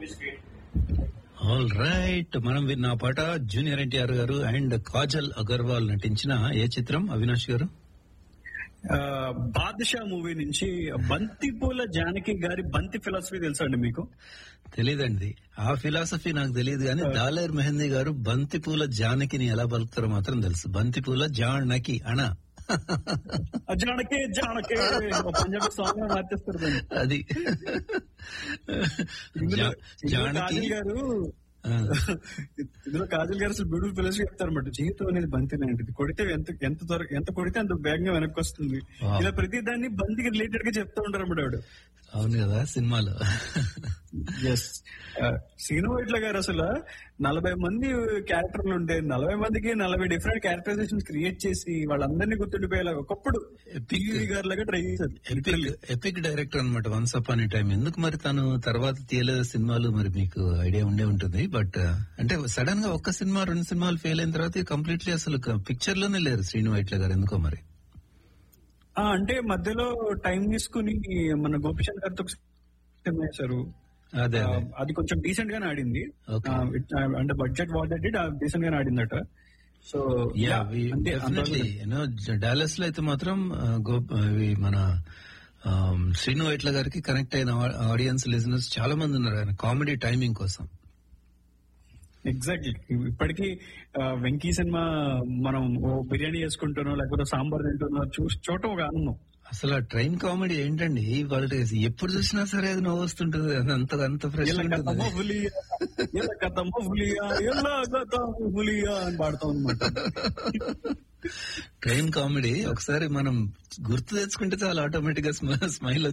All right మనం విన్న ఆ పాట జూనియర్ ఎన్టీఆర్ గారు అండ్ కాజల్ అగర్వాల్ నటించిన ఏ చిత్రం అవినాష్ గారు ఆ, బాద్షా మూవీ నుంచి బంతిపూల జానకి గారి బంతి ఫిలాసఫీ తెలుసా అండి మీకు తెలియదండి ఆ ఫిలాసఫీ నాకు తెలియదు కానీ దాలేర్ మెహందీ గారు బంతిపూల జానకిని ఎలా పలుకుతారో మాత్రం తెలుసు బంతిపూల జానకి అణ ఆ జానకే జానకే ఒక పంజాబీ సాంగ్ లో మార్చేస్తారు దాన్ని. అది ఇందులో జా- ఇందులో జానకి కాజల్ గారు ఆ, ఇందులో కాజల్ గారు అసలు బ్యూటిఫుల్ ఫిలాసఫీ చెప్తారన్నమాట జీవితం అనేది బంతి లాంటిది కొడితే ఎంత ఎంత త్వర ఎంత కొడితే అంత వేగంగా వెనక్కి వస్తుంది Wow. ఇలా ప్రతి దాన్ని బంతికి రిలేటెడ్ గా చెప్తూ ఉంటారు అన్నమాట ఆవిడ అవును కదా సినిమాలో ఎస్ శ్రీను వైట్ల గారు అసలు నలభై మంది క్యారెక్టర్లు ఉంటే నలభై మందికి నలభై డిఫరెంట్ క్యారెక్టరైజేషన్ క్రియేట్ చేసి వాళ్ళందరినీ గుర్తుండిపోయేలా ఒకప్పుడు టీవీ గారి లాగా ట్రై చేశారు ఎపిక్ ఎపిక్ డైరెక్టర్ అనమాట వన్స్ అప్ అనే టైం ఎందుకు మరి తను తర్వాత తీయలేదు సినిమాలు మరి మీకు ఐడియా ఉండే ఉంటుంది బట్ అంటే సడన్ గా ఒక్క సినిమా రెండు సినిమాలు ఫెయిల్ అయిన తర్వాత కంప్లీట్లీ అసలు పిక్చర్ లోనే లేరు శ్రీను వైట్ల గారు ఎందుకో మరి ఆ, అంటే మధ్యలో టైం తీసుకుని మన గోపిచంద్ గారితో ఒక సినిమా చేశారు అదే ఆ, అదే అది కొంచెం డీసెంట్ గానే ఆడింది Okay. ఆ, it- ఆ, అంటే బడ్జెట్ వాట్ దట్ డీసెంట్ గానే ఆడిందట సో యా అంటే డెఫినెట్లీ యూనో డాలస్ లో అయితే మాత్రం ఆ, గో- ఇవి మన ఆమ్, శ్రీను వైట్ల గారికి కనెక్ట్ అయిన ఆడియన్స్ లిజనర్స్ చాలా మంది ఉన్నారు ఆయన కామెడీ టైమింగ్ కోసం ఎగ్జాక్ట్లీ ఇప్పటికీ ఆ, వెంకీ సినిమా మనం ఓ బిర్యానీ చేసుకుంటున్నాం లేకపోతే సాంబార్ తింటున్నాం చూసి చూడటం ఒక ఆనందం అసలు ఆ ట్రైన్ కామెడీ ఏంటండి వాళ్ళకి ఎప్పుడు చూసినా సరే అది నవ్వు వస్తుంటది అది అంత అంత ఫ్రెష్ ఎలా ఉంటుంది కథమ్మో పులియా ఎలా కథమ్మో పులియా ఎలా కథమ్మో పులియా అని పాడతాం అనమాట ట్రైన్ కామెడీ ఒకసారి మనం గుర్తు తెచ్చుకుంటే చాలా ఆటోమేటిక్ గా స్మైల్